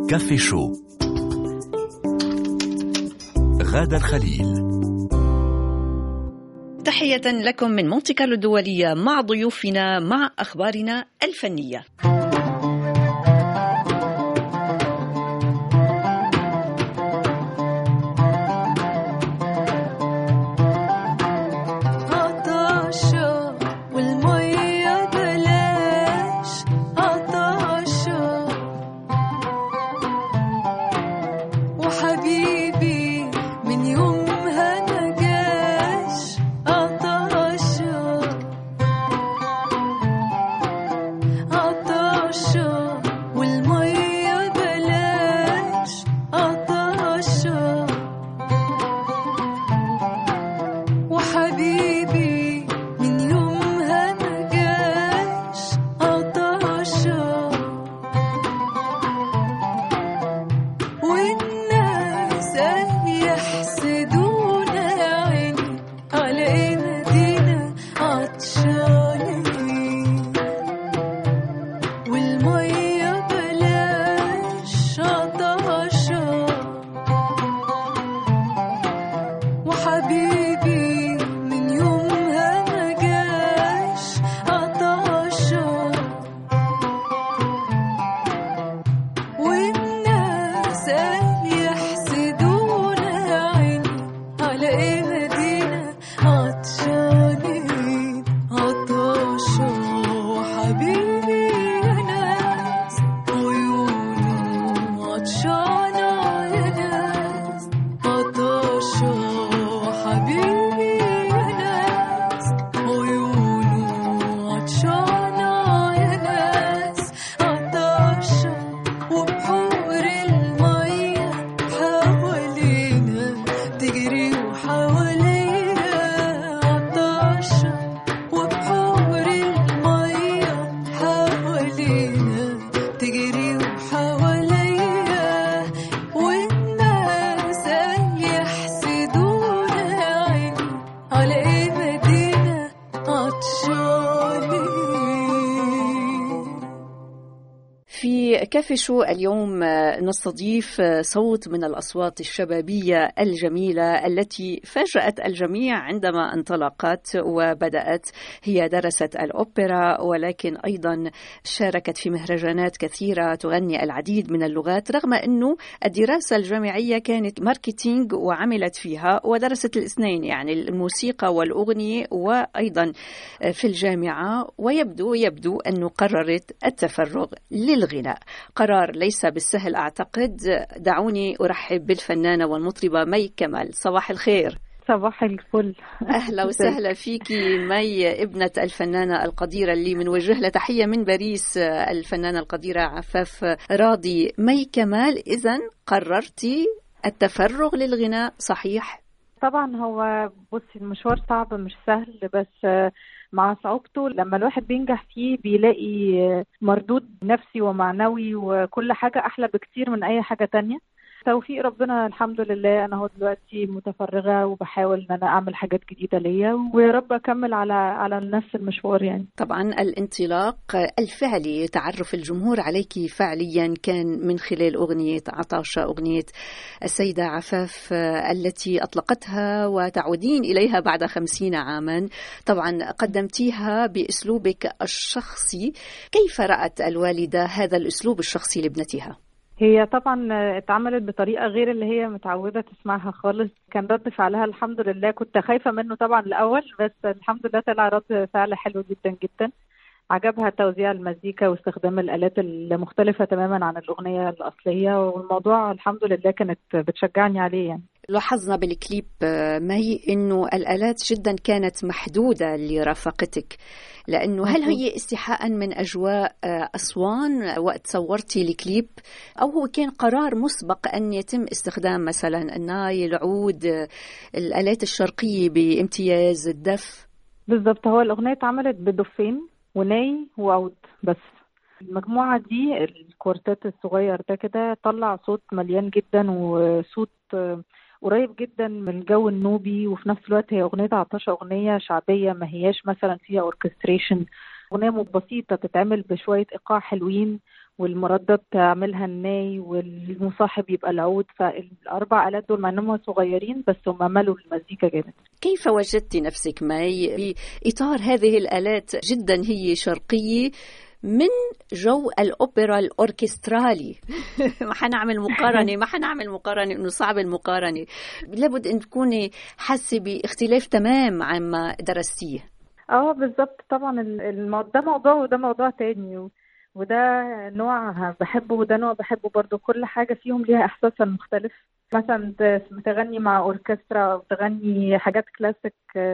كافي شو غادة الخليل تحية لكم من مونتي كارلو الدولية مع ضيوفنا مع أخبارنا الفنية عطاشة والمية بلاش عطاشة وحبيبي من يومها ما جاش عطاشة عطاشة والمية بلاش عطاشة وحبيبي من يومها ما جاش عطاشة والناس يحسدونا يا عيني على ايدينا عطشانين والمية بلاش عطاشة وحبيبي من يومها ما جاش عطاشة والناس يحسدونا يا عيني على ايه مدينة عطشانين عطاشة وحبيبي يا ناس عيونه عطشانة يا ناس عطاشة وحبيبي يا ناس عيونه عطشانة يا ناس عطاشة وبحور المية حوالينا تجري وحوالينا عطاشة وبحور المية حوالينا تجري وحوالينا والناس يحسدونا يا عيني على ايه مدينة عطشانين في كافي شو اليوم نستضيف صوت من الأصوات الشبابية الجميلة التي فاجأت الجميع عندما انطلقت وبدأت هي درست الأوبرا ولكن أيضا شاركت في مهرجانات كثيرة تغني العديد من اللغات رغم أنه الدراسة الجامعية كانت ماركتينج وعملت فيها ودرست الاثنين يعني الموسيقى والأغنية وأيضا في الجامعة ويبدو يبدو أنه قررت التفرغ للغناء قرار ليس بالسهل أعتقد دعوني أرحب بالفنانة والمطربة مي كمال صباح الخير صباح الفل أهلا وسهلا فيكي مي ابنة الفنانة القديرة اللي بنوجه لها تحية من باريس الفنانة القديرة عفاف راضي مي كمال إذا قررتي التفرغ للغناء صحيح؟ طبعا هو بصي المشوار صعب مش سهل بس مع صعوبته لما الواحد بينجح فيه بيلاقي مردود نفسي ومعنوي وكل حاجة أحلى بكتير من أي حاجة تانية توفيق ربنا الحمد لله انا اهو دلوقتي متفرغه وبحاول ان انا اعمل حاجات جديده ليا ويا رب اكمل على على نفس المشوار يعني طبعا الانطلاق الفعلي تعرف الجمهور عليك فعليا كان من خلال اغنيه عطاشه اغنيه السيده عفاف التي اطلقتها وتعودين اليها بعد خمسين عاما طبعا قدمتيها باسلوبك الشخصي كيف رات الوالده هذا الاسلوب الشخصي لابنتها هي طبعا اتعملت بطريقه غير اللي هي متعوده تسمعها خالص كان رد فعلها الحمد لله كنت خايفه منه طبعا الاول بس الحمد لله طلع رد فعل حلو جدا جدا عجبها توزيع المزيكا واستخدام الالات المختلفه تماما عن الاغنيه الاصليه والموضوع الحمد لله كانت بتشجعني عليه يعني لاحظنا بالكليب مي انه الالات جدا كانت محدوده لرفقتك لانه هل هي استيحاء من اجواء اسوان وقت صورتي الكليب او هو كان قرار مسبق ان يتم استخدام مثلا الناي العود الالات الشرقيه بامتياز الدف بالظبط هو الاغنيه اتعملت بدفين وناي وعود بس المجموعة دي الكورتات الصغير ده كده طلع صوت مليان جدا وصوت قريب جدا من الجو النوبي وفي نفس الوقت هي أغنية عطاشة أغنية شعبية ما هياش مثلا فيها اوركستريشن أغنية بسيطة تتعمل بشوية إيقاع حلوين والمردد تعملها الناي والمصاحب يبقى العود فالاربع الات دول مع انهم صغيرين بس هم ملوا المزيكا جامد كيف وجدت نفسك ماي بإطار هذه الآلات جدا هي شرقية من جو الأوبرا الأوركسترالي ما حنعمل مقارنة ما حنعمل مقارنة إنه صعب المقارنة لابد أن تكوني حاسة باختلاف تمام عما درستيه اه بالظبط طبعا المو... ده موضوع وده موضوع تاني وده نوع بحبه وده نوع بحبه برضو كل حاجة فيهم ليها إحساسها المختلف مثلا تغني مع أوركسترا أو تغني حاجات كلاسيك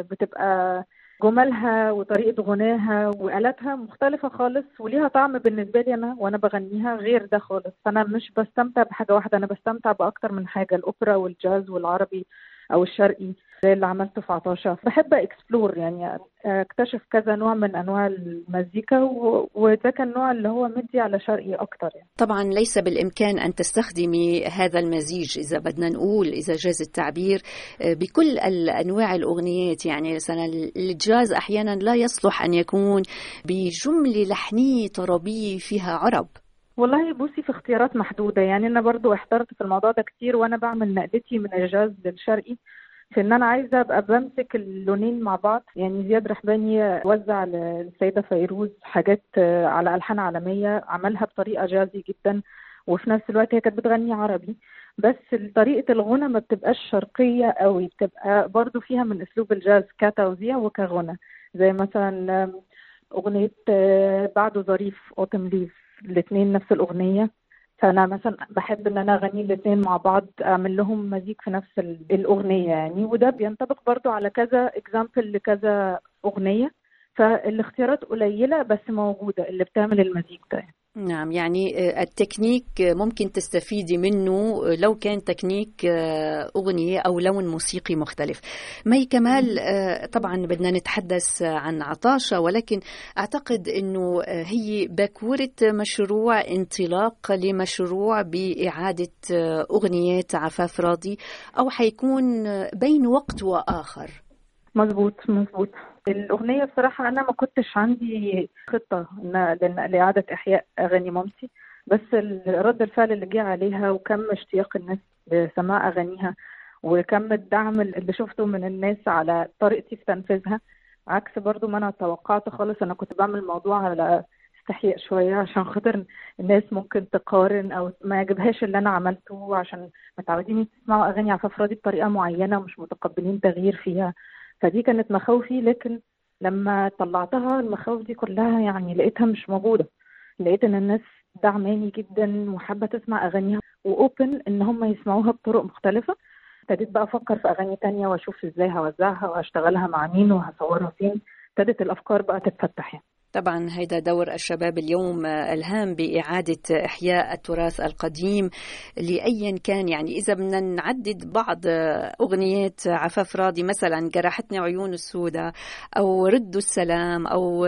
بتبقى جمالها وطريقة غناها وآلاتها مختلفة خالص وليها طعم بالنسبة لي أنا وأنا بغنيها غير ده خالص فأنا مش بستمتع بحاجة واحدة أنا بستمتع بأكتر من حاجة الأوبرا والجاز والعربي أو الشرقي زي اللي عملته في عطاشة بحب اكسبلور يعني اكتشف كذا نوع من انواع المزيكا وده كان النوع اللي هو مدي على شرقي اكتر يعني. طبعا ليس بالامكان ان تستخدمي هذا المزيج اذا بدنا نقول اذا جاز التعبير بكل انواع الاغنيات يعني مثلا الجاز احيانا لا يصلح ان يكون بجمله لحنيه طربيه فيها عرب والله بصي في اختيارات محدودة يعني أنا برضو احترت في الموضوع ده كتير وأنا بعمل نقلتي من الجاز للشرقي في ان انا عايزه ابقى بمسك اللونين مع بعض يعني زياد رحباني وزع للسيده فيروز حاجات على الحان عالميه عملها بطريقه جازي جدا وفي نفس الوقت هي كانت بتغني عربي بس طريقه الغنى ما بتبقاش شرقيه قوي بتبقى برضو فيها من اسلوب الجاز كتوزيع وكغنى زي مثلا اغنيه بعده ظريف اوتم ليف الاثنين نفس الاغنيه فانا مثلا بحب ان انا اغني الاثنين مع بعض اعمل لهم مزيج في نفس الاغنيه يعني وده بينطبق برضو على كذا اكزامبل لكذا اغنيه فالاختيارات قليله بس موجوده اللي بتعمل المزيج ده يعني. نعم يعني التكنيك ممكن تستفيدي منه لو كان تكنيك أغنية أو لون موسيقي مختلف مي كمال طبعا بدنا نتحدث عن عطاشة ولكن أعتقد أنه هي باكورة مشروع انطلاق لمشروع بإعادة أغنيات عفاف راضي أو حيكون بين وقت وآخر مظبوط مظبوط الأغنية بصراحة أنا ما كنتش عندي خطة لإعادة إحياء أغاني مامتي بس رد الفعل اللي جه عليها وكم اشتياق الناس لسماع أغانيها وكم الدعم اللي شفته من الناس على طريقتي في تنفيذها عكس برضو ما أنا توقعت خالص أنا كنت بعمل الموضوع على استحياء شوية عشان خاطر الناس ممكن تقارن أو ما يعجبهاش اللي أنا عملته عشان متعودين يسمعوا أغاني عفاف راضي بطريقة معينة ومش متقبلين تغيير فيها فدي كانت مخاوفي لكن لما طلعتها المخاوف دي كلها يعني لقيتها مش موجوده لقيت ان الناس دعماني جدا وحابه تسمع اغانيها واوبن ان هم يسمعوها بطرق مختلفه ابتديت بقى افكر في اغاني تانية واشوف ازاي هوزعها وهشتغلها مع مين وهصورها فين ابتدت الافكار بقى تتفتح يعني. طبعا هيدا دور الشباب اليوم الهام بإعادة إحياء التراث القديم لأيا كان يعني إذا بدنا نعدد بعض أغنيات عفاف راضي مثلا جرحتني عيون السوداء أو ردوا السلام أو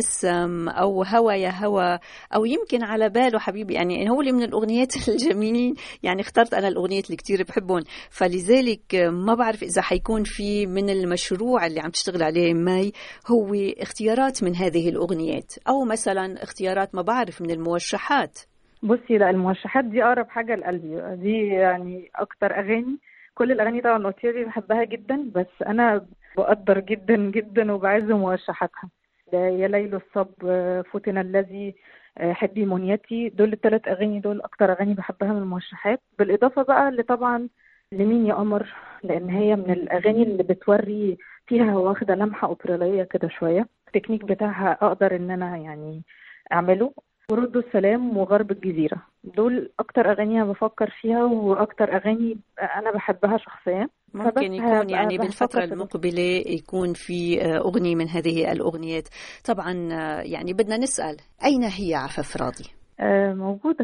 تبسم أو هوى يا هوى أو يمكن على باله حبيبي يعني هو من الأغنيات الجميلين يعني اخترت أنا الأغنيات اللي كتير بحبهم فلذلك ما بعرف إذا حيكون في من المشروع اللي عم تشتغل عليه ماي هو اختيارات من هذه الأغنيات الأغنيات أو مثلا اختيارات ما بعرف من الموشحات بصي لا الموشحات دي أقرب حاجة لقلبي دي يعني أكتر أغاني كل الأغاني طبعا الأوتيري بحبها جدا بس أنا بقدر جدا جدا وبعز موشحاتها يا ليل الصب فتن الذي حبي منيتي دول الثلاث أغاني دول أكتر أغاني بحبها من الموشحات بالإضافة بقى اللي طبعا لمين يا قمر لأن هي من الأغاني اللي بتوري فيها واخدة لمحة أوبرالية كده شوية التكنيك بتاعها اقدر ان انا يعني اعمله وردوا السلام وغرب الجزيرة دول أكتر أغاني أنا بفكر فيها وأكتر أغاني أنا بحبها شخصيا ممكن يكون يعني بالفترة المقبلة يكون في أغنية من هذه الأغنيات طبعا يعني بدنا نسأل أين هي عفاف راضي؟ موجودة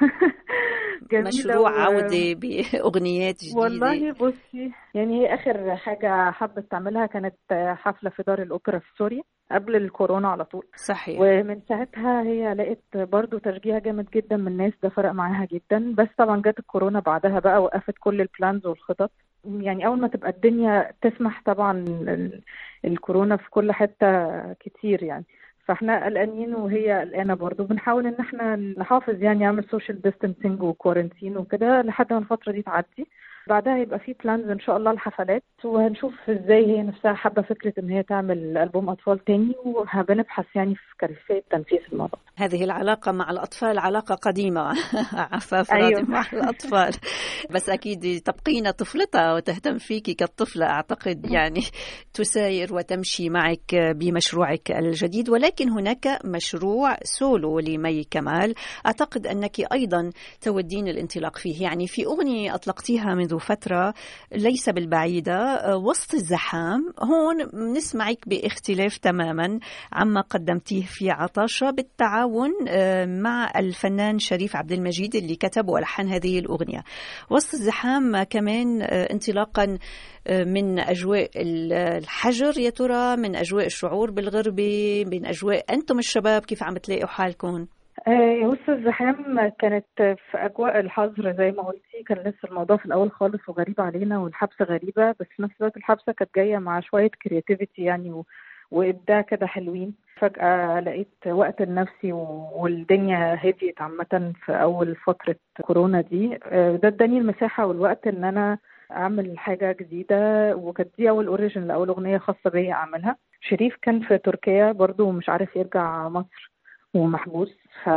مشروع عودة بأغنيات جديدة والله بصي يعني هي آخر حاجة حبت تعملها كانت حفلة في دار الأوبرا في سوريا قبل الكورونا على طول صحيح ومن ساعتها هي لقيت برضو تشجيع جامد جدا من الناس ده فرق معاها جدا بس طبعا جت الكورونا بعدها بقى وقفت كل البلانز والخطط يعني اول ما تبقى الدنيا تسمح طبعا الكورونا في كل حته كتير يعني فاحنا قلقانين وهي قلقانه برضه بنحاول ان احنا نحافظ يعني نعمل سوشيال ديستانسينج وكورنتين وكده لحد ما الفتره دي تعدي بعدها يبقى في بلانز ان شاء الله الحفلات وهنشوف ازاي هي نفسها حابه فكره ان هي تعمل البوم اطفال تاني وهنبحث يعني في كيفيه تنفيذ الموضوع هذه العلاقة مع الأطفال علاقة قديمة عفاف أيوة. راضي مع الأطفال بس أكيد تبقين طفلتها وتهتم فيك كالطفلة أعتقد يعني تساير وتمشي معك بمشروعك الجديد ولكن هناك مشروع سولو لمي كمال أعتقد أنك أيضا تودين الانطلاق فيه يعني في أغنية أطلقتيها منذ فترة ليس بالبعيدة وسط الزحام هون نسمعك باختلاف تماما عما قدمتيه في عطاشة بالتعاون آه، مع الفنان شريف عبد المجيد اللي كتب والحن هذه الأغنية وسط الزحام كمان آه، انطلاقا آه، من أجواء ال- الحجر يا ترى من أجواء الشعور بالغربة من أجواء أنتم الشباب كيف عم تلاقوا حالكم آه، وسط الزحام كانت في اجواء الحظر زي ما قلتي كان لسه الموضوع في الاول خالص وغريب علينا والحبسه غريبه بس في نفس الوقت الحبسه كانت جايه مع شويه كرياتيفيتي يعني و... وابداع كده حلوين فجاه لقيت وقت لنفسي و... والدنيا هديت عامه في اول فتره كورونا دي آه، ده اداني المساحه والوقت ان انا اعمل حاجه جديده وكانت دي اول اوريجن لاول اغنيه خاصه بيا اعملها شريف كان في تركيا برضو ومش عارف يرجع مصر ومحبوس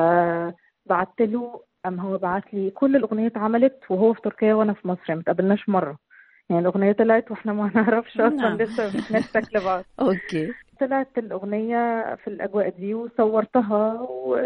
فبعت له أم هو بعت لي كل الأغنية اتعملت وهو في تركيا وأنا في مصر يعني متقابلناش مرة يعني الأغنية طلعت وإحنا ما نعرفش أصلا نعم. لسه مش نشتك لبعض أوكي طلعت الأغنية في الأجواء دي وصورتها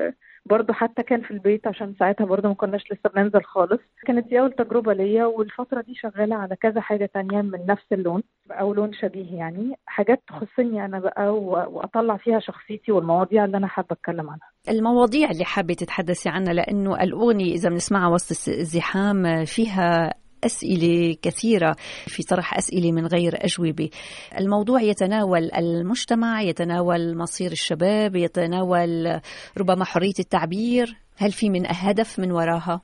وبرضه حتى كان في البيت عشان ساعتها برضه ما كناش لسه بننزل خالص كانت دي أول تجربة ليا والفترة دي شغالة على كذا حاجة تانية من نفس اللون أو لون شبيه يعني حاجات تخصني أنا بقى و- وأطلع فيها شخصيتي والمواضيع اللي أنا حابة أتكلم عنها المواضيع اللي حابة تتحدثي عنها لأنه الأغنية إذا بنسمعها وسط الس- الزحام فيها أسئلة كثيرة في طرح أسئلة من غير أجوبة الموضوع يتناول المجتمع يتناول مصير الشباب يتناول ربما حرية التعبير هل في من هدف من وراها؟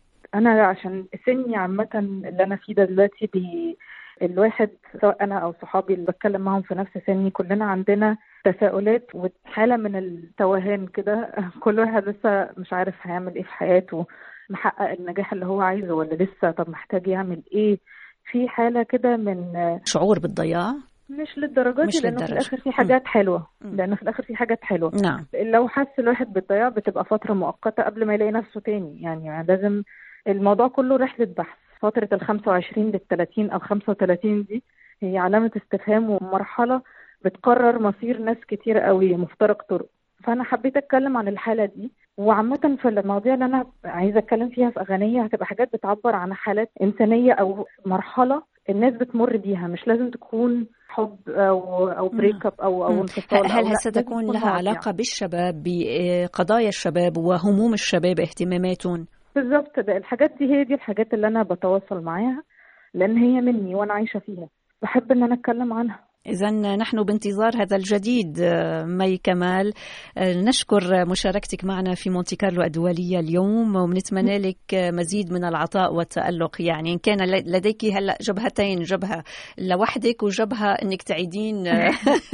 انا عشان سني عامه اللي انا فيه ده دلوقتي بي الواحد سواء انا او صحابي اللي بتكلم معاهم في نفس سني كلنا عندنا تساؤلات وحاله من التوهان كده كل واحد لسه مش عارف هيعمل ايه في حياته محقق النجاح اللي هو عايزه ولا لسه طب محتاج يعمل ايه في حاله كده من شعور بالضياع؟ مش للدرجات مش دي لانه في للدرجة. الاخر في حاجات حلوه مم. لانه في الاخر في حاجات حلوه نعم لو حس الواحد بالضياع بتبقى فترة مؤقتة قبل ما يلاقي نفسه تاني يعني لازم الموضوع كله رحلة بحث فترة ال 25 لل 30 أو 35 دي هي علامة استفهام ومرحلة بتقرر مصير ناس كتير قوي مفترق طرق فأنا حبيت أتكلم عن الحالة دي وعامة في المواضيع اللي أنا عايزة أتكلم فيها في أغنية هتبقى حاجات بتعبر عن حالات إنسانية أو مرحلة الناس بتمر بيها مش لازم تكون حب أو أو بريك اب أو أو مم. انفصال أو هل لا، هل ستكون لازم تكون لها مواضيع. علاقة بالشباب بقضايا الشباب وهموم الشباب اهتماماتهم؟ بالظبط ده الحاجات دي هي دي الحاجات اللي انا بتواصل معاها لان هي مني وانا عايشه فيها بحب ان انا اتكلم عنها إذا نحن بانتظار هذا الجديد آه، مي كمال آه، نشكر مشاركتك معنا في مونتي كارلو الدولية اليوم ونتمنى لك آه، مزيد من العطاء والتألق يعني إن كان ل- لديك هلا جبهتين جبهة لوحدك وجبهة إنك تعيدين آه،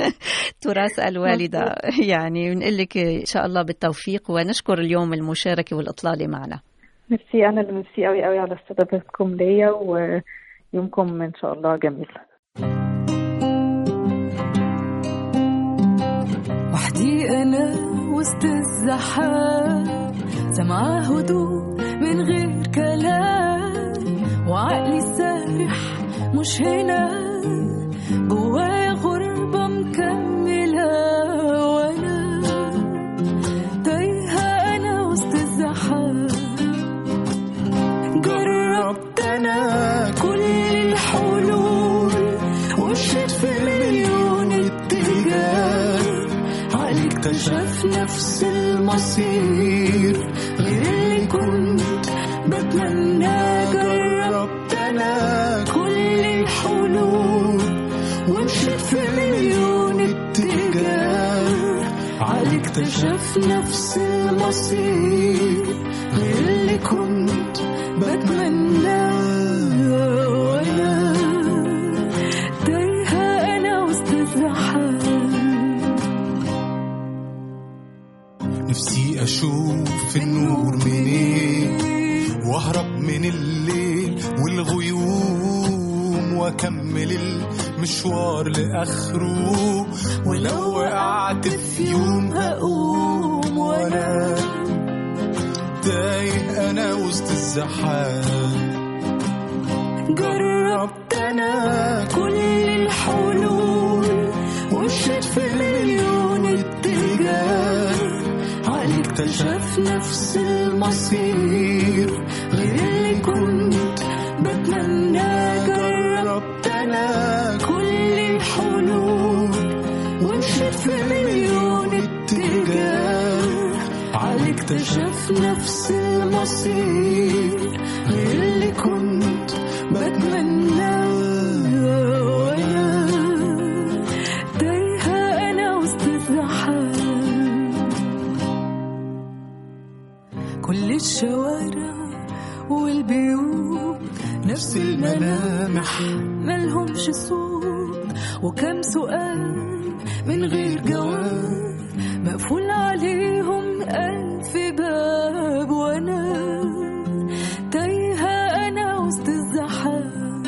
تراث الوالدة يعني بنقول لك إن شاء الله بالتوفيق ونشكر اليوم المشاركة والإطلالة معنا ميرسي انا اللي ميرسي قوي قوي على استضافتكم ليا ويومكم ان شاء الله جميل وحدي أنا وسط الزحام سمعة هدوء من غير كلام وعقلي سارح مش هنا جوايا غربة مكملة وأنا تايهة أنا وسط الزحام جربت أنا كل الحلول ومشيت في مليون اتجاه عقلي اكتشف نفس المصير غير اللي كنت بتمنى جربت انا كل الحلول ومشيت في مليون اتجاه عقلي اكتشف نفس المصير غير اللي كنت بتمنى وانا تايهة انا وسط الزحام واهرب من الليل والغيوم واكمل المشوار لاخره ولو وقعت في يوم هقوم وانا تايه انا وسط الزحام جربت انا كل الحلول ومشيت في مليون اتجاه علي اكتشف نفس المصير غير اللي كنت بتمنى جربت انا كل الحلول ومشيت في مليون اتجاه علي اكتشف نفس المصير غير اللي كنت بتمنى وانا تايهة انا وسط الزحام كل الشوارع والبيوت نفس الملامح ملهمش صوت وكم سؤال من غير جواب مقفول عليهم ألف باب وأنا تايهة أنا وسط الزحام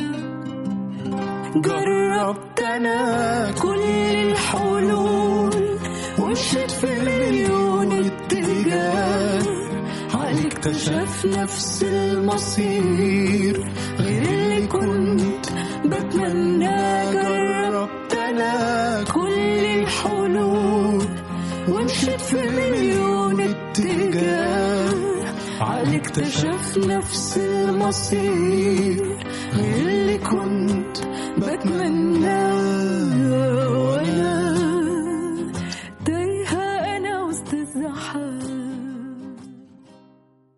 جربت أنا كل الحلول ومشيت في مليون اتجاه علي اكتشف نفس المصير غير اللي كنت بتمنى جربت أنا كل الحلول ومشيت في مليون اتجاه علي اكتشف نفس المصير غير اللي كنت بتمنى